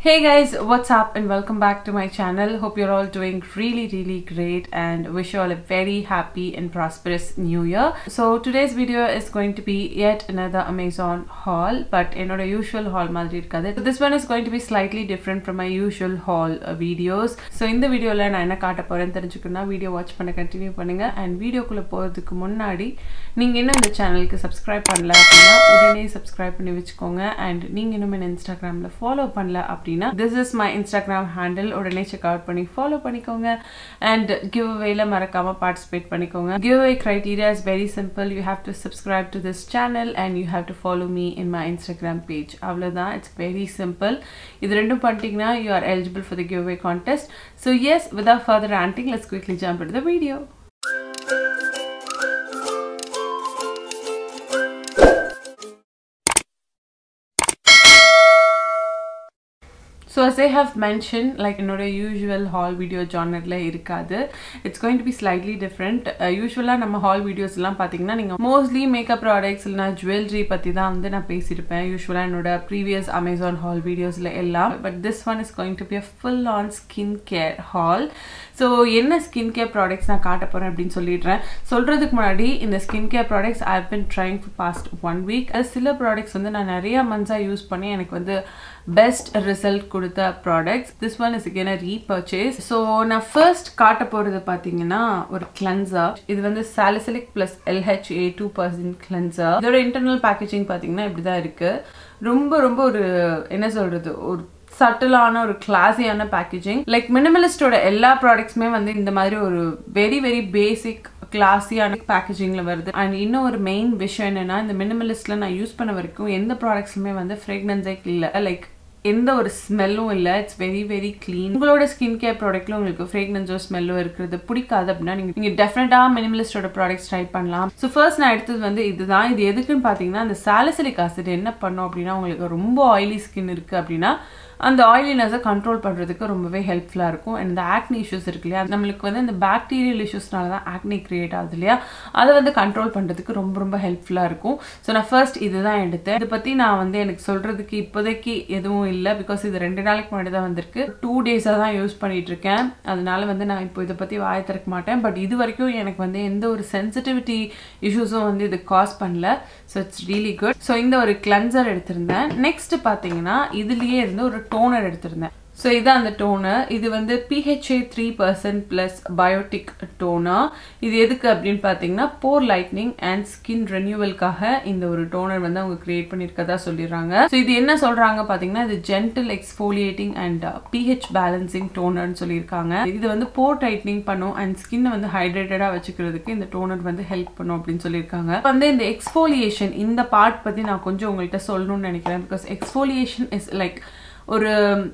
Hey guys, what's up and welcome back to my channel. Hope you're all doing really really great and wish you all a very happy and prosperous new year. So today's video is going to be yet another Amazon haul but என்னோட usual haul மாதிரி இருக்காது. So this one is going to be slightly different from my usual haul uh, videos. So இந்த வீடியோல நான் என்ன காட்ட போறேன்னு தெரிஞ்சுக்கணும்னா வீடியோ வாட்ச் பண்ண கண்டினியூ பண்ணுங்க அண்ட் வீடியோக்குள்ள போறதுக்கு முன்னாடி நீங்க இன்னும் இந்த சேனலுக்கு சப்ஸ்கிரைப் பண்ணல அப்படின்னா உடனே சப்ஸ்கிரைப் பண்ணி வச்சுக்கோங்க அண்ட் நீங்க இன்னும் என்ன இன்ஸ்டாகிராம்ல ஃபாலோ பண்ணல அப்படின்னா this is my Instagram handle உடனே செக் அவுட் பண்ணி ஃபாலோ பண்ணிக்கோங்க அண்ட் கிவ் அவேல மறக்காம பார்ட்டிசிபேட் பண்ணிக்கோங்க giveaway criteria is very simple you have to subscribe to this channel and you have to follow me in my Instagram page அவ்வளோதான் it's very simple இது ரெண்டும் பண்ணிட்டீங்கன்னா you are eligible for the giveaway contest so yes without further ஆண்டிங் let's quickly jump in the video so as I have mentioned like என்னோட usual haul video ஜானரில் இருக்காது it's going to be slightly different யூஸ்வலாக நம்ம haul வீடியோஸ்லாம் பார்த்தீங்கன்னா நீங்கள் mostly makeup products இல்லைனா ஜுவல்லரி பற்றி தான் வந்து நான் பேசியிருப்பேன் யூஸ்வலாக என்னோட ப்ரீவியஸ் அமேசான் ஹால் வீடியோஸில் எல்லாம் but this one is going to be a full on skin care haul so என்ன ஸ்கின் கேர் ப்ராடக்ட்ஸ் நான் காட்ட போகிறேன் அப்படின்னு சொல்லிடுறேன் சொல்கிறதுக்கு முன்னாடி இந்த skin care products I been trying for past one week சில ப்ராடக்ட்ஸ் வந்து நான் நிறைய மந்த்ஸாக யூஸ் பண்ணி எனக்கு வந்து பெஸ்ட் ரிசல்ட் கொடுத்த products this one is again a repurchase so நான் ஃபர்ஸ்ட் காட்ட போகிறது பார்த்தீங்கன்னா ஒரு கிளென்சர் இது வந்து salicylic plus LHA two percent cleanser இதோட இன்டர்னல் பேக்கேஜிங் பார்த்தீங்கன்னா இப்படி தான் இருக்குது ரொம்ப ரொம்ப ஒரு என்ன சொல்கிறது ஒரு சட்டிலான ஒரு கிளாஸியான பேக்கேஜிங் லைக் மினிமலிஸ்டோட எல்லா ப்ராடக்ட்ஸுமே வந்து இந்த மாதிரி ஒரு வெரி வெரி பேசிக் கிளாஸியான பேக்கேஜிங்ல வருது அண்ட் இன்னும் ஒரு மெயின் விஷயம் என்னன்னா இந்த மினிமலிஸ்ட்ல நான் யூஸ் பண்ண வரைக்கும் எந்த ப்ராடக்ட்ஸுமே வந்து ஃப்ரேக்னன்ஸே இல்லை லைக் எந்த ஒரு ஸ்மெல்லும் இல்லை இட்ஸ் வெரி வெரி க்ளீன் உங்களோட ஸ்கின் கேர் ப்ராடக்ட்ல உங்களுக்கு ஃப்ரேக்னன்ஸோ ஸ்மெல்லோ இருக்கிறது பிடிக்காது அப்படின்னா நீங்க நீங்க டெஃபினட்டா மினிமலிஸ்டோட ப்ராடக்ட்ஸ் ட்ரை பண்ணலாம் ஸோ ஃபர்ஸ்ட் நான் எடுத்தது வந்து இதுதான் இது எதுக்குன்னு பார்த்தீங்கன்னா அந்த சாலிசிலிக் ஆசிட் என்ன பண்ணும் அப்படின்னா உங்களுக்கு ரொம்ப ஆயிலி ஸ்கின் இருக்கு அப்படின்னா அந்த ஆயிலினஸை கண்ட்ரோல் பண்ணுறதுக்கு ரொம்பவே ஹெல்ப்ஃபுல்லாக இருக்கும் அண்ட் இந்த ஆக்னி இஷ்யூஸ் இருக்கு இல்லையா நம்மளுக்கு வந்து இந்த பாக்டீரியல் இஷ்யூஸ்னால தான் ஆக்னி கிரியேட் ஆகுது இல்லையா அதை வந்து கண்ட்ரோல் பண்ணுறதுக்கு ரொம்ப ரொம்ப ஹெல்ப்ஃபுல்லாக இருக்கும் ஸோ நான் ஃபர்ஸ்ட் இதுதான் எடுத்தேன் இதை பற்றி நான் வந்து எனக்கு சொல்கிறதுக்கு இப்போதைக்கு எதுவும் இல்லை பிகாஸ் இது ரெண்டு நாளைக்கு முன்னாடி தான் வந்திருக்கு டூ டேஸாக தான் யூஸ் பண்ணிட்டு இருக்கேன் அதனால வந்து நான் இப்போ இதை பற்றி வாய திறக்க மாட்டேன் பட் இது வரைக்கும் எனக்கு வந்து எந்த ஒரு சென்சிட்டிவிட்டி இஷ்யூஸும் வந்து இது காஸ் பண்ணல so it's really good so இந்த ஒரு கிளன்சர் எடுத்திருந்தேன் நெக்ஸ்ட் பார்த்தீங்கன்னா இதுலேயே இருந்து ஒரு டோனர் எடுத்திருந்தேன் ஸோ இதான் அந்த டோனர் இது வந்து PHA three percent plus biotic toner இது எதுக்கு அப்படின்னு பார்த்தீங்கன்னா போர் லைட்னிங் அண்ட் ஸ்கின் ரெனியூவல்காக இந்த ஒரு டோனர் வந்து அவங்க கிரியேட் பண்ணியிருக்கதா சொல்லிடுறாங்க ஸோ இது என்ன சொல்றாங்க பார்த்தீங்கன்னா இது gentle exfoliating and pH balancing டோனர்னு சொல்லியிருக்காங்க இது வந்து போர் டைட்னிங் பண்ணும் அண்ட் ஸ்கின்னை வந்து ஹைட்ரேட்டடாக வச்சுக்கிறதுக்கு இந்த டோனர் வந்து ஹெல்ப் பண்ணும் அப்படின்னு சொல்லியிருக்காங்க வந்து இந்த எக்ஸ்ஃபோலியேஷன் இந்த பார்ட் பற்றி நான் கொஞ்சம் உங்கள்கிட்ட சொல்லணும்னு நினைக்கிறேன் பிகாஸ் எக்ஸ்ஃபோலியேஷன் இஸ் லைக் ஒரு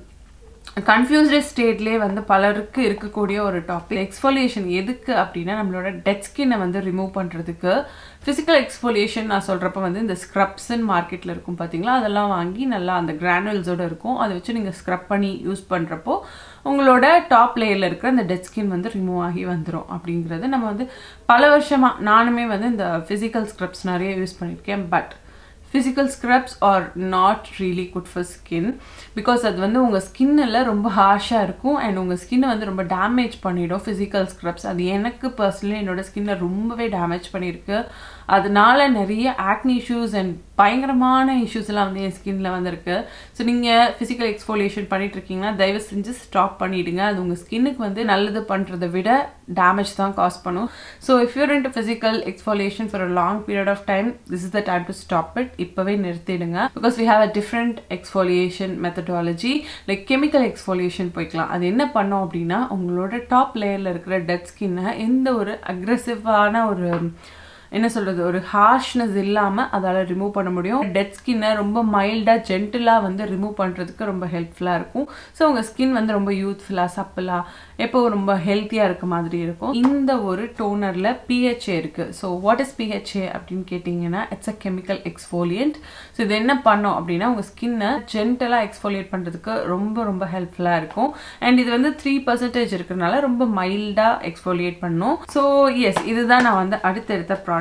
கன்ஃபியூஸ்டு ஸ்டேட்லேயே வந்து பலருக்கு இருக்கக்கூடிய ஒரு டாபிக் எக்ஸ்ஃபோலியேஷன் எதுக்கு அப்படின்னா நம்மளோட டெட் ஸ்கின்னை வந்து ரிமூவ் பண்ணுறதுக்கு ஃபிசிக்கல் எக்ஸ்ஃபோலியேஷன் நான் சொல்கிறப்ப வந்து இந்த ஸ்க்ரப்ஸ்ன்னு மார்க்கெட்டில் இருக்கும் பார்த்தீங்களா அதெல்லாம் வாங்கி நல்லா அந்த கிரானுவல்ஸோடு இருக்கும் அதை வச்சு நீங்கள் ஸ்க்ரப் பண்ணி யூஸ் பண்ணுறப்போ உங்களோட டாப் லேயரில் இருக்கிற அந்த டெட் ஸ்கின் வந்து ரிமூவ் ஆகி வந்துடும் அப்படிங்கிறது நம்ம வந்து பல வருஷமாக நானுமே வந்து இந்த ஃபிசிக்கல் ஸ்க்ரப்ஸ் நிறைய யூஸ் பண்ணியிருக்கேன் but physical scrubs are not really good for skin because அது வந்து உங்கள் ஸ்கின்னில் ரொம்ப ஹார்ஷாக இருக்கும் அண்ட் உங்கள் ஸ்கின்னை வந்து ரொம்ப டேமேஜ் பண்ணிடும் ஃபிசிக்கல் ஸ்க்ரப்ஸ் அது எனக்கு பர்சனலி என்னோட ஸ்கின்னை ரொம்பவே டேமேஜ் பண்ணியிருக்கு அதனால நிறைய ஆக்னி இஷ்யூஸ் அண்ட் பயங்கரமான இஷ்யூஸ் எல்லாம் வந்து என் ஸ்கின்ல வந்திருக்கு ஸோ நீங்கள் ஃபிசிக்கல் எக்ஸ்ஃபோலியேஷன் பண்ணிட்டு இருக்கீங்கன்னா தயவு செஞ்சு ஸ்டாப் பண்ணிடுங்க அது உங்கள் ஸ்கின்னுக்கு வந்து நல்லது பண்ணுறதை விட டேமேஜ் தான் காஸ் பண்ணும் so if your into physical exfoliation for a long period of time this is the time to stop it இப்போவே நிறுத்திடுங்க because we have a different exfoliation methodology like chemical exfoliation போய்க்கலாம் அது என்ன பண்ணோம் அப்படின்னா உங்களோட டாப் லேயரில் இருக்கிற டெட் ஸ்கின்னை எந்த ஒரு அக்ரெசிவான ஒரு என்ன சொல்றது ஒரு ஹார்ஷ்னஸ் இல்லாமல் அதால் ரிமூவ் பண்ண முடியும் டெட் ஸ்கின்னை ரொம்ப மைல்டாக ஜென்டிலாக வந்து ரிமூவ் பண்ணுறதுக்கு ரொம்ப ஹெல்ப்ஃபுல்லாக இருக்கும் ஸோ உங்கள் ஸ்கின் வந்து ரொம்ப யூத்ஃபுல்லாக சப்பலாக எப்போ ரொம்ப ஹெல்த்தியாக இருக்க மாதிரி இருக்கும் இந்த ஒரு டோனரில் பிஹெச்ஏ இருக்குது ஸோ வாட் இஸ் பிஹெச்ஏ அப்படின்னு கேட்டிங்கன்னா it's a chemical exfoliant so இது என்ன பண்ணோம் அப்படின்னா உங்கள் ஸ்கின்னை ஜென்டலாக எக்ஸ்ஃபோலியேட் பண்ணுறதுக்கு ரொம்ப ரொம்ப ஹெல்ப்ஃபுல்லாக இருக்கும் அண்ட் இது வந்து த்ரீ பர்சன்டேஜ் இருக்கிறதுனால ரொம்ப மைல்டாக எக்ஸ்ஃபோலியேட் பண்ணும் ஸோ எஸ் இதுதான் நான் வந்து அடுத்தடுத்த ப்ராடக்ட்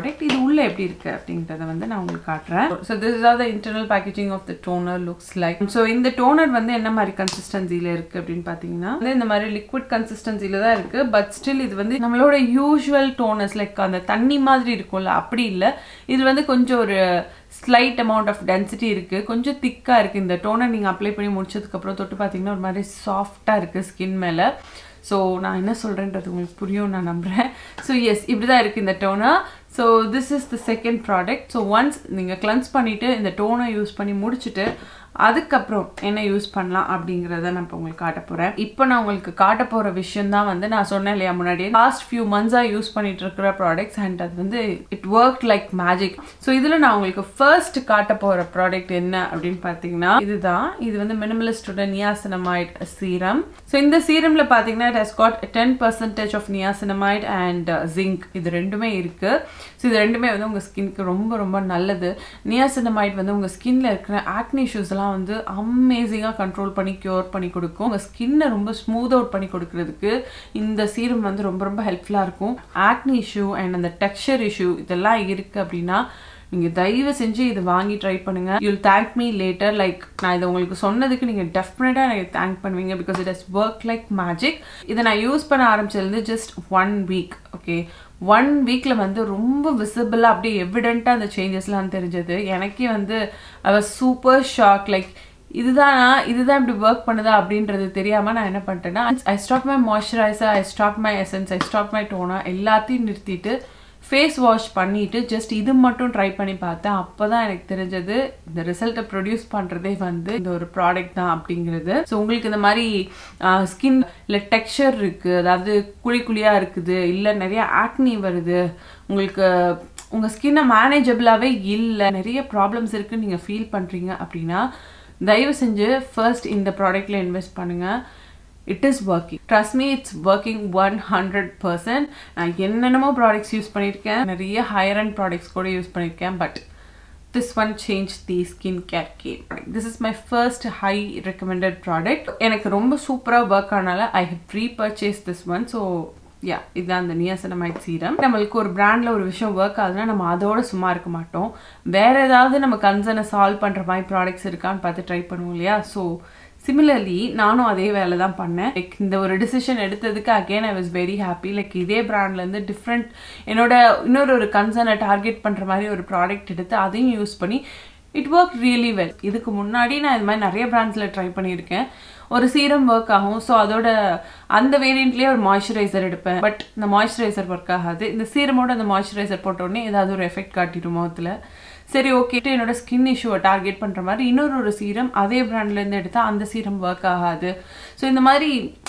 ப்ராடக்ட் இது உள்ள எப்படி இருக்கு அப்படின்றத வந்து நான் உங்களுக்கு காட்டுறேன் so this is our the internal packaging of the toner looks like so இந்த டோனர் வந்து என்ன மாதிரி கன்சிஸ்டன்சியில் இருக்கு அப்படின்னு பார்த்தீங்கன்னா வந்து இந்த மாதிரி லிக்விட் கன்சிஸ்டன்சியில் தான் இருக்கு பட் ஸ்டில் இது வந்து நம்மளோட யூஸ்வல் டோனர்ஸ் லைக் அந்த தண்ணி மாதிரி இருக்கும்ல அப்படி இல்லை இது வந்து கொஞ்சம் ஒரு ஸ்லைட் அமௌண்ட் ஆஃப் டென்சிட்டி இருக்குது கொஞ்சம் திக்காக இருக்குது இந்த டோனர் நீங்கள் அப்ளை பண்ணி முடிச்சதுக்கப்புறம் தொட்டு பார்த்தீங்கன்னா ஒரு மாதிரி சாஃப்டாக இருக்குது ஸ்கின் மேலே ஸோ நான் என்ன சொல்கிறேன்றது உங்களுக்கு புரியும் நான் நம்புகிறேன் ஸோ எஸ் இப்படி தான் இருக்குது இந்த toner so this is the second product so once நீங்கள் கிளன்ஸ் பண்ணிவிட்டு இந்த டோனை யூஸ் பண்ணி முடிச்சுட்டு அதுக்கப்புறம் என்ன யூஸ் பண்ணலாம் அப்படிங்கிறத நான் இப்போ உங்களுக்கு காட்ட போகிறேன் இப்போ நான் உங்களுக்கு காட்ட போகிற விஷயம் தான் வந்து நான் சொன்னேன் இல்லையா முன்னாடியே லாஸ்ட் ஃபியூ மந்த்ஸாக யூஸ் பண்ணிட்டு இருக்கிற ப்ராடக்ட்ஸ் அண்ட் அது வந்து it work like magic so இதில் நான் உங்களுக்கு ஃபர்ஸ்ட் காட்ட போகிற ப்ராடக்ட் என்ன அப்படின்னு பார்த்தீங்கன்னா இதுதான் இது வந்து மினிமலிஸ்டோட நியாசனமைட் சீரம் ஸோ இந்த சீரமில் பார்த்தீங்கன்னா it has got ten percentage of niacinamide and zinc இது ரெண்டுமே இருக்குது ஸோ இது ரெண்டுமே வந்து உங்கள் ஸ்கின்க்கு ரொம்ப ரொம்ப நல்லது நியாசனமைட் வந்து உங்கள் ஸ்கின்ல இருக்கிற ஆக்னி இஷ்யூஸ் எல்லாம் வந்து அமேசிங்காக கண்ட்ரோல் பண்ணி க்யூர் பண்ணி கொடுக்கும் உங்கள் ஸ்கின்னை ரொம்ப ஸ்மூத் அவுட் பண்ணி கொடுக்கறதுக்கு இந்த சீரம் வந்து ரொம்ப ரொம்ப ஹெல்ப்ஃபுல்லாக இருக்கும் ஆக்னி இஷ்யூ அண்ட் அந்த டெக்ஸ்சர் இஷ்யூ இதெல்லாம் இருக்குது அப்படின்னா நீங்கள் தயவு செஞ்சு இது வாங்கி ட்ரை பண்ணுங்க you'll thank me later like நான் இதை உங்களுக்கு சொன்னதுக்கு நீங்கள் டெஃபினட்டாக எனக்கு தேங்க் பண்ணுவீங்க because it has work like magic இதை நான் யூஸ் பண்ண ஆரம்பிச்சதுலேருந்து just one week okay one வீக்கில் வந்து ரொம்ப விசிபிளாக அப்படியே எவிடெண்ட்டாக அந்த சேஞ்சஸ்லாம் தெரிஞ்சது எனக்கே வந்து I was super shock like இதுதானா இதுதான் இப்படி ஒர்க் பண்ணுதா அப்படின்றது தெரியாமல் நான் என்ன பண்ணிட்டேன்னா I stop my moisturizer I stop my essence I stop my toner எல்லாத்தையும் நிறுத்திட்டு ஃபேஸ் வாஷ் பண்ணிவிட்டு ஜஸ்ட் இது மட்டும் ட்ரை பண்ணி பார்த்தேன் அப்போ தான் எனக்கு தெரிஞ்சது இந்த ரிசல்ட்டை ப்ரொடியூஸ் பண்ணுறதே வந்து இந்த ஒரு ப்ராடக்ட் தான் அப்படிங்கிறது ஸோ உங்களுக்கு இந்த மாதிரி ஸ்கின் இல்லை டெக்ஸ்சர் இருக்குது அதாவது குழி குழியாக இருக்குது இல்லை நிறைய ஆக்னி வருது உங்களுக்கு உங்கள் ஸ்கின்னை மேனேஜபிளாகவே இல்லை நிறைய ப்ராப்ளம்ஸ் இருக்குன்னு நீங்கள் ஃபீல் பண்ணுறீங்க அப்படின்னா தயவு செஞ்சு ஃபர்ஸ்ட் இந்த ப்ராடக்டில் இன்வெஸ்ட் பண்ணுங்கள் it is working trust me it's working one hundred percent நான் என்னென்னமோ ப்ராடக்ட்ஸ் யூஸ் பண்ணியிருக்கேன் நிறைய ஹையர் அண்ட் ப்ராடக்ட்ஸ் கூட யூஸ் பண்ணியிருக்கேன் but this one change the skin care game this is my first high recommended product எனக்கு ரொம்ப சூப்பராக work ஆனால I have repurchase this one so yeah இதுதான் அந்த நியாசனமைட் சீரம் நம்மளுக்கு ஒரு பிராண்ட்ல ஒரு விஷயம் ஒர்க் ஆகுதுன்னா நம்ம அதோட சும்மா இருக்க மாட்டோம் வேற ஏதாவது நம்ம கன்சர்னை சால்வ் பண்ற மாதிரி ப்ராடக்ட்ஸ் இருக்கான்னு பார்த்து ட்ரை பண்ணுவோம் இல்லையா ஸோ சிமிலர்லி நானும் அதே வேலை தான் பண்ணேன் லைக் இந்த ஒரு டிசிஷன் எடுத்ததுக்கு again I was very happy like இதே பிராண்ட்லேருந்து டிஃப்ரெண்ட் என்னோட இன்னொரு ஒரு கன்சர்னை டார்கெட் பண்ணுற மாதிரி ஒரு ப்ராடக்ட் எடுத்து அதையும் யூஸ் பண்ணி இட் ஒர்க் ரியலி வெல் இதுக்கு முன்னாடி நான் இது மாதிரி நிறைய பிராண்ட்ஸில் ட்ரை பண்ணியிருக்கேன் ஒரு சீரம் ஒர்க் ஆகும் ஸோ அதோட அந்த வேரியண்ட்லேயே ஒரு மாய்ஸ்சரைசர் எடுப்பேன் பட் இந்த மாய்ஸ்சரைசர் ஒர்க் ஆகாது இந்த சீரமோட அந்த மாய்ஸ்சரைசர் போட்டோடனே ஏதாவது ஒரு எஃபெக்ட் காட்டிடும் முகத்தில் சரி ஓகே என்னோட ஸ்கின் இஷ்யூவை டார்கெட் பண்ணுற மாதிரி இன்னொரு ஒரு சீரம் அதே பிராண்ட்லேருந்து எடுத்தால் அந்த சீரம் ஒர்க் ஆகாது ஸோ இந்த மாதிரி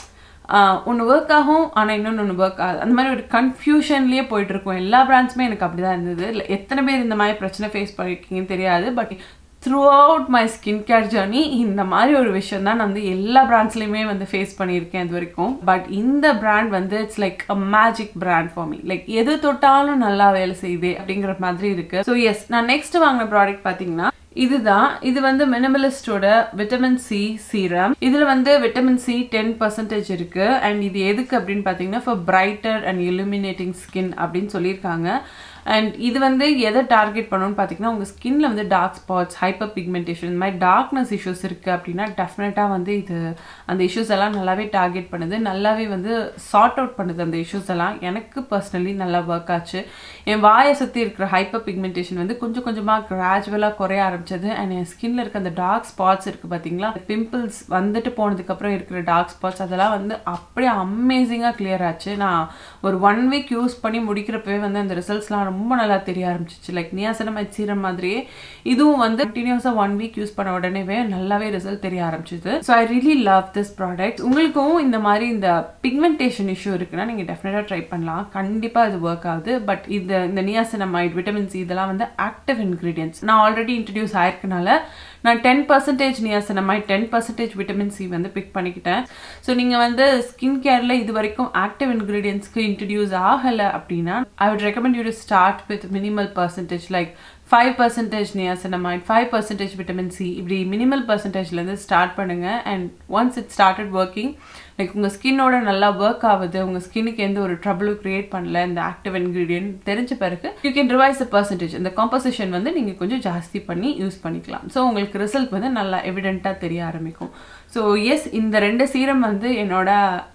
ஒன்று ஒர்க் ஆகும் ஆனால் இன்னொன்று ஒன்று ஒர்க் ஆகுது அந்த மாதிரி ஒரு கன்ஃபியூஷன்லேயே போயிட்டு இருக்கும் எல்லா பிராண்ட்ஸுமே எனக்கு அப்படி தான் இருந்தது இல்லை எத்தனை பேர் இந்த மாதிரி பிரச்சனை ஃபேஸ் பண்ணியிருக்கீங்கன்னு தெரியாது but throughout my skin care journey இந்த மாதிரி ஒரு விஷயம் தான் நான் வந்து எல்லா பிராண்ட்ஸ்லையுமே வந்து ஃபேஸ் பண்ணியிருக்கேன் இது வரைக்கும் பட் இந்த பிராண்ட் வந்து it's like a magic brand for me like எது தொட்டாலும் நல்லா வேலை செய்யுது அப்படிங்கிற மாதிரி இருக்கு ஸோ எஸ் நான் நெக்ஸ்ட் வாங்கின ப்ராடக்ட் பார்த்தீங்கன்னா இதுதான் இது வந்து மினிமலிஸ்டோட விட்டமின் சி சீரம் இதுல வந்து விட்டமின் சி டென் பர்சன்டேஜ் இருக்கு அண்ட் இது எதுக்கு அப்படின்னு பாத்தீங்கன்னா for brighter and illuminating skin அப்படின்னு சொல்லியிருக்காங்க அண்ட் இது வந்து எதை டார்கெட் பண்ணணும்னு பார்த்தீங்கன்னா உங்கள் ஸ்கின்ல வந்து டார்க் ஸ்பாட்ஸ் ஹைப்பர் பிக்மெண்டேஷன் இந்த மாதிரி டார்க்னஸ் இஷ்யூஸ் இருக்குது அப்படின்னா டெஃபினட்டாக வந்து இது அந்த இஷ்யூஸ் எல்லாம் நல்லாவே டார்கெட் பண்ணுது நல்லாவே வந்து சார்ட் அவுட் பண்ணுது அந்த இஷ்யூஸ் எல்லாம் எனக்கு பர்சனலி நல்லா ஒர்க் ஆச்சு என் வாயை சுற்றி இருக்கிற ஹைப்பர் பிக்மெண்டேஷன் வந்து கொஞ்சம் கொஞ்சமாக கிராஜுவலாக குறைய ஆரம்பிச்சது அண்ட் என் ஸ்கின்ல இருக்க அந்த டார்க் ஸ்பாட்ஸ் இருக்குது பார்த்தீங்களா பிம்பிள்ஸ் வந்துட்டு போனதுக்கப்புறம் இருக்கிற டார்க் ஸ்பாட்ஸ் அதெல்லாம் வந்து அப்படியே அமேசிங்காக கிளியர் ஆச்சு நான் ஒரு ஒன் வீக் யூஸ் பண்ணி முடிக்கிறப்பவே வந்து அந்த ரிசல்ட்ஸ்லாம் ரொம்ப நல்லா தெரிய ஆரம்பிச்சிச்சு லைக் நியாசனமைட் சீரம் மாதிரியே இதுவும் வந்து கண்டினியூஸாக ஒன் வீக் யூஸ் பண்ண உடனேவே நல்லாவே ரிசல்ட் தெரிய ஆரம்பிச்சிது so I really love this product உங்களுக்கும் இந்த மாதிரி இந்த பிக்மெண்டேஷன் இஷ்யூ இருக்குன்னா நீங்கள் டெஃபினட்டாக ட்ரை பண்ணலாம் கண்டிப்பாக இது ஒர்க் ஆகுது பட் இந்த இந்த நியாசனமைட் விட்டமின் சி இதெல்லாம் வந்து ஆக்டிவ் இன்க்ரீடியன்ஸ் நான் ஆல்ரெடி இன்ட்ரடியூஸ் ஆயிருக்கனால நான் ten percentage niacinamide ten percentage vitamin C வந்து பிக் பண்ணிக்கிட்டேன் ஸோ நீங்கள் வந்து ஸ்கின் கேரில் இது வரைக்கும் ஆக்டிவ் இன்க்ரீடியன்ஸ்க்கு இன்ட்ரடியூஸ் ஆகலை அப்படின்னா I would recommend you to start with minimal percentage like five percentage niacinamide five percentage vitamin C இப்படி மினிமல் பர்சன்டேஜ்லேருந்து ஸ்டார்ட் பண்ணுங்கள் and once it started working like உங்கள் ஸ்கின்னோட நல்லா ஒர்க் ஆகுது உங்கள் ஸ்கின்னுக்கு எந்த ஒரு ட்ரபிளும் க்ரியேட் பண்ணல இந்த ஆக்டிவ் இன்க்ரீடியன்ட் தெரிஞ்ச பிறகு you can revise the percentage இந்த காம்போசிஷன் வந்து நீங்கள் கொஞ்சம் ஜாஸ்தி பண்ணி யூஸ் பண்ணிக்கலாம் ஸோ உங்களுக்கு ரிசல்ட் வந்து நல்லா எவிடெண்ட்டாக தெரிய ஆரம்பிக்கும் ஸோ எஸ் இந்த ரெண்டு சீரம் வந்து என்னோட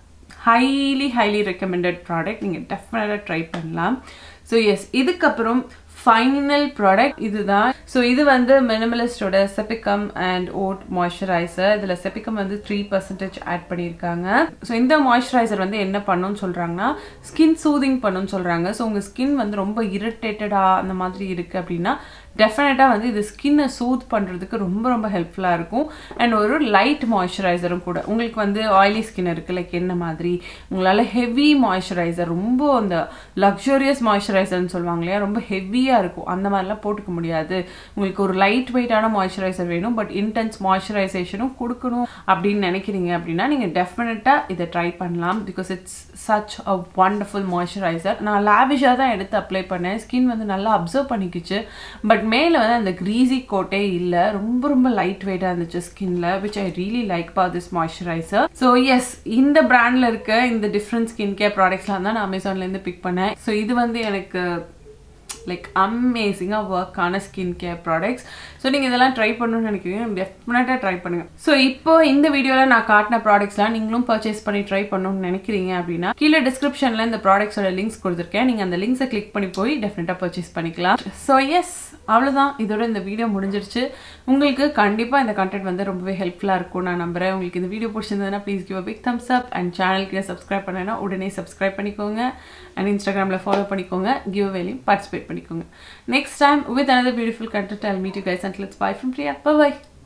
ஹைலி ஹைலி ரெக்கமெண்டட் ப்ராடக்ட் நீங்கள் டெஃபினட்டாக ட்ரை பண்ணலாம் ஸோ எஸ் இதுக்கப்புறம் ஃபைனல் ப்ராடக்ட் இதுதான் ஸோ இது வந்து மினிமலிஸ்டோட செபிகம் அண்ட் ஓட் மாய்ஸ்சரைசர் இதில் செபிகம் வந்து த்ரீ பர்சன்டேஜ் ஆட் பண்ணியிருக்காங்க ஸோ இந்த மாய்ஸ்சரைசர் வந்து என்ன பண்ணுன்னு சொல்கிறாங்கன்னா ஸ்கின் சூதிங் பண்ணுன்னு சொல்கிறாங்க ஸோ உங்கள் ஸ்கின் வந்து ரொம்ப இரிட்டேட்டடாக அந்த மாதிரி இருக்குது அப்படின்னா டெஃபினட்டாக வந்து இது ஸ்கின்னை சூத் பண்ணுறதுக்கு ரொம்ப ரொம்ப ஹெல்ப்ஃபுல்லாக இருக்கும் அண்ட் ஒரு லைட் மாய்ஸ்சரைசரும் கூட உங்களுக்கு வந்து ஆயிலி ஸ்கின் இருக்குது லைக் என்ன மாதிரி உங்களால் ஹெவி மாய்ஸ்சரைசர் ரொம்ப அந்த லக்ஸூரியஸ் மாய்ஸ்சரைசர்னு சொல்லுவாங்க இல்லையா ரொம்ப ஹெவியாக இருக்கும் அந்த மாதிரிலாம் போட்டுக்க முடியாது உங்களுக்கு ஒரு லைட் வெயிட்டான மாய்ஸ்சரைசர் வேணும் பட் இன்டென்ஸ் மாய்ஸ்சரைசேஷனும் கொடுக்கணும் அப்படின்னு நினைக்கிறீங்க அப்படின்னா நீங்கள் டெஃபினட்டாக இதை ட்ரை பண்ணலாம் because it's such a wonderful moisturizer நான் லாவிஷாக தான் எடுத்து அப்ளை பண்ணேன் ஸ்கின் வந்து நல்லா அப்சர்வ் பண்ணிக்கிச்சு பட் மேலே வந்து அந்த க்ரீஸி கோட்டே இல்லை ரொம்ப ரொம்ப லைட் வெயிட்டாக இருந்துச்சு ஸ்கின்ல விச் ஐ ரியலி லைக் பா திஸ் மாய்ஸ்சரைசர் ஸோ எஸ் இந்த பிராண்டில் இருக்க இந்த டிஃப்ரெண்ட் ஸ்கின் கேர் ப்ராடக்ட்ஸ்லாம் தான் நான் அமேசான்லேருந்து பிக் பண்ணேன் ஸோ இது வந்து எனக்கு லைக் அமேசிங்காக ஒர்க் ஆன ஸ்கின் கேர் ப்ராடக்ட்ஸ் ஸோ நீங்கள் இதெல்லாம் ட்ரை பண்ணணும்னு நினைக்கிறீங்க டெஃபினட்டாக ட்ரை பண்ணுங்கள் ஸோ இப்போ இந்த வீடியோவில் நான் காட்டின ப்ராடக்ட்ஸ்லாம் நீங்களும் பர்ச்சேஸ் பண்ணி ட்ரை பண்ணணும்னு நினைக்கிறீங்க அப்படின்னா கீழே டிஸ்கிரிப்ஷனில் இந்த ப்ராடக்ட்ஸோட லிங்க்ஸ் கொடுத்துருக்கேன் நீங்கள் அந்த லிங்க்ஸை கிளிக் பண்ணி போய் டெஃபினட்டாக பர்ச்சேஸ் பண்ணிக்கலாம் ஸோ எஸ் அவ்வளோதான் இதோட இந்த வீடியோ முடிஞ்சிருச்சு உங்களுக்கு கண்டிப்பாக இந்த கண்டென்ட் வந்து ரொம்பவே ஹெல்ப்ஃபுல்லாக இருக்கும் நான் நம்புறேன் உங்களுக்கு இந்த வீடியோ பிடிச்சிருந்ததுன்னா please give big thumbs up and சேனலுக்கு சப்ஸ்கிரைப் பண்ணேன்னா உடனே சப்ஸ்கிரைப் பண்ணிக்கோங்க அண்ட் இன்ஸ்டாகிராமில் ஃபாலோ பண்ணிக்கோங்க கிவ் வேலையும் பார்ட்டிசிபேட் பண்ணிக்கோங்க next time with another beautiful content I'll meet you guys until it's bye from Priya. Bye bye.